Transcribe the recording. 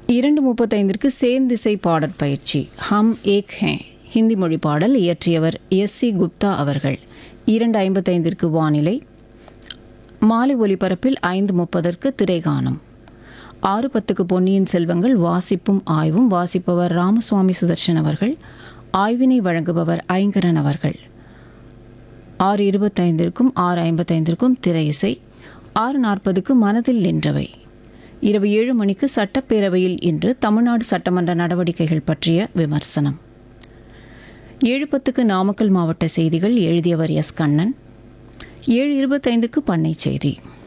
இரண்டு முப்பத்தைந்திற்கு சேர்ந்திசை பாடற் பயிற்சி ஹம் ஏக் ஹே ஹிந்தி மொழி பாடல் இயற்றியவர் எஸ் சி குப்தா அவர்கள் இரண்டு ஐம்பத்தைந்திற்கு வானிலை மாலை ஒலிபரப்பில் ஐந்து முப்பதற்கு திரைகானம் ஆறு பத்துக்கு பொன்னியின் செல்வங்கள் வாசிப்பும் ஆய்வும் வாசிப்பவர் ராமசுவாமி சுதர்ஷன் அவர்கள் ஆய்வினை வழங்குபவர் ஐங்கரன் அவர்கள் ஆறு இருபத்தைந்திற்கும் ஆறு ஐம்பத்தைந்திற்கும் திரை இசை ஆறு நாற்பதுக்கு மனதில் நின்றவை இரவு ஏழு மணிக்கு சட்டப்பேரவையில் இன்று தமிழ்நாடு சட்டமன்ற நடவடிக்கைகள் பற்றிய விமர்சனம் ஏழு பத்துக்கு நாமக்கல் மாவட்ட செய்திகள் எழுதியவர் எஸ் கண்ணன் ஏழு இருபத்தைந்துக்கு பண்ணை செய்தி